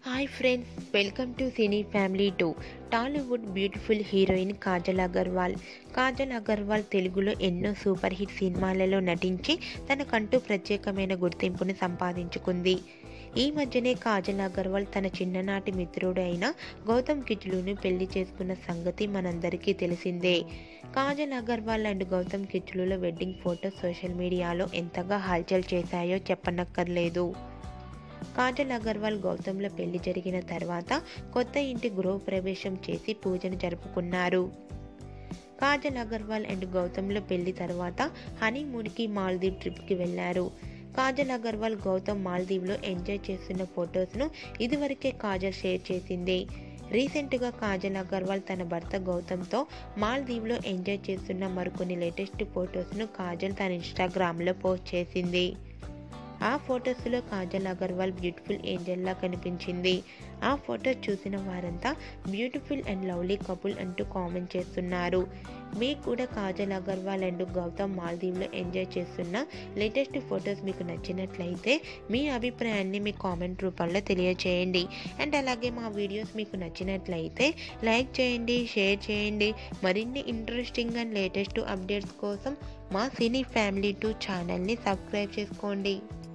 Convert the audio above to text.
hi friends welcome to cine family two Tollywood beautiful heroine Kajal Aggarwal Kajal Aggarwal తెలుగులో ఎన్నో super hit సినిమాలలో నటించి తనకంటూ ప్రత్యేకమైన గుర్తింపును సంపాదించుకుంది ఈ మధ్యనే కాజల్ అగర్వాల్ తన చిన్ననాటి మిత్రుడు అయిన గౌతమ్ కిచ్లును పెళ్లి చేసుకున్న సంగతి మనందరికీ తెలిసిందే కాజల్ అగర్వాల్ అండ్ గౌతమ్ కిచ్లుల వెడ్డింగ్ ఫోటో సోషల్ మీడియాలో ఎంతగా హల్చల్ చేశాయో చెప్పనక్కర్లేదు కాజల్ అగర్వాల్ గౌతమ్ల పెళ్లి జరిగిన తర్వాత కొత్త ఇంటి గృహ ప్రవేశం చేసి పూజను జరుపుకున్నారు కాజల్ అగర్వాల్ అండ్ గౌతమ్ల పెళ్లి తర్వాత హనీమూన్కి మాల్దీవ్ ట్రిప్కి వెళ్లారు కాజల్ అగర్వాల్ గౌతమ్ మాల్దీవ్లో ఎంజాయ్ చేస్తున్న ఫొటోస్ను ఇదివరకే కాజల్ షేర్ చేసింది రీసెంట్గా కాజల్ అగర్వాల్ తన భర్త గౌతమ్తో మాల్దీవ్లో ఎంజాయ్ చేస్తున్న మరికొన్ని లేటెస్ట్ ఫొటోస్ను కాజల్ తన ఇన్స్టాగ్రామ్లో పోస్ట్ చేసింది ఆ ఫొటోస్లో కాజల్ అగర్వాల్ బ్యూటిఫుల్ ఏంజల్లా కనిపించింది ఆ ఫొటోస్ చూసిన వారంతా బ్యూటిఫుల్ అండ్ లవ్లీ కపుల్ అంటూ కామెంట్ చేస్తున్నారు మీకు కూడా కాజల్ అగర్వాల్ అండ్ గౌతమ్ మాల్దీవ్లో ఎంజాయ్ చేస్తున్న లేటెస్ట్ ఫొటోస్ మీకు నచ్చినట్లయితే మీ అభిప్రాయాన్ని మీ కామెంట్ రూపంలో తెలియచేయండి అండ్ అలాగే మా వీడియోస్ మీకు నచ్చినట్లయితే లైక్ చేయండి షేర్ చేయండి మరిన్ని ఇంట్రెస్టింగ్ అండ్ లేటెస్ట్ అప్డేట్స్ కోసం మా సినీ ఫ్యామిలీ టూ ఛానల్ని సబ్స్క్రైబ్ చేసుకోండి